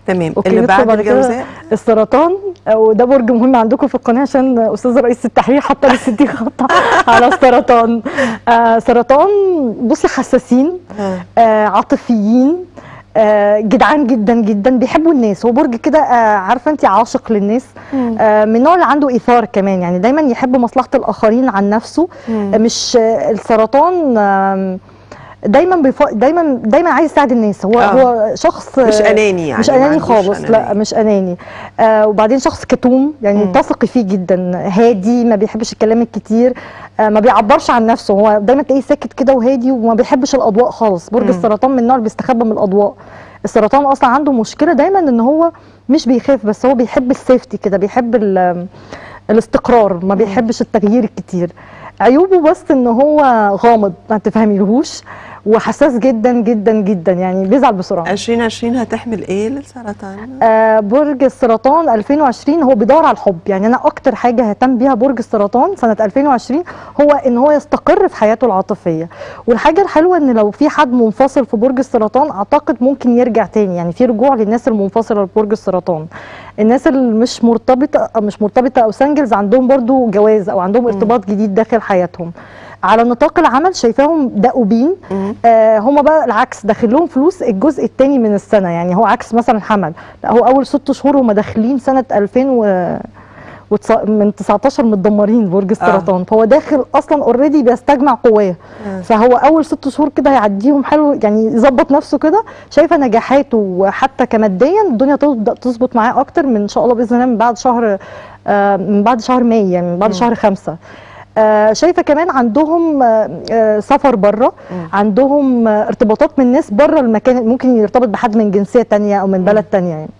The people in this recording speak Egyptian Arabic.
تمام أوكي، اللي ندخل بعد بعد كده الجوزاء السرطان وده برج مهم عندكم في القناه عشان استاذ رئيس التحرير حتى لسه دي خطه على السرطان آه سرطان بصي حساسين آه. آه عاطفيين آه جدعان جدا جدا بيحبوا الناس هو برج كده آه عارفه انت عاشق للناس آه من النوع اللي عنده ايثار كمان يعني دايما يحب مصلحه الاخرين عن نفسه مم. آه مش آه السرطان آه دايما بيف... دايما دايما عايز يساعد الناس هو آه. هو شخص مش اناني يعني مش ما اناني عندوش خالص لا أنانية. مش اناني آه وبعدين شخص كتوم يعني مم. تثقي فيه جدا هادي ما بيحبش الكلام الكتير آه ما بيعبرش عن نفسه هو دايما تلاقيه ساكت كده وهادي وما بيحبش الاضواء خالص برج مم. السرطان من النوع اللي بيستخبى من الاضواء السرطان اصلا عنده مشكله دايما ان هو مش بيخاف بس هو بيحب السيفتي كده بيحب ال- الاستقرار ما بيحبش التغيير الكتير عيوبه بس ان هو غامض ما تفهميلهوش وحساس جدا جدا جدا يعني بيزعل بسرعه 2020 هتحمل ايه للسرطان؟ آه، برج السرطان 2020 هو بيدور على الحب يعني انا اكتر حاجه هتم بيها برج السرطان سنه 2020 هو ان هو يستقر في حياته العاطفيه والحاجه الحلوه ان لو في حد منفصل في برج السرطان اعتقد ممكن يرجع تاني يعني في رجوع للناس المنفصله لبرج السرطان الناس اللي مش مرتبطه أو مش مرتبطه او سنجلز عندهم برضو جواز او عندهم ارتباط جديد داخل حياتهم على نطاق العمل شايفاهم دؤوبين مم. آه هم بقى العكس داخل لهم فلوس الجزء الثاني من السنه يعني هو عكس مثلا حمل لا هو اول ست شهور هم داخلين سنه 2000 و وتس- من 19 متدمرين برج السرطان فهو داخل اصلا اوريدي بيستجمع قواه آه. فهو اول ست شهور كده هيعديهم حلو يعني يظبط نفسه كده شايفه نجاحاته وحتى كماديا الدنيا تبدا تظبط معاه اكتر من ان شاء الله باذن الله من بعد شهر آه من بعد شهر ماي يعني من بعد مم. شهر خمسة آه شايفه كمان عندهم آه آه سفر بره مم. عندهم آه ارتباطات من ناس بره المكان ممكن يرتبط بحد من جنسيه تانية او من بلد تانية يعني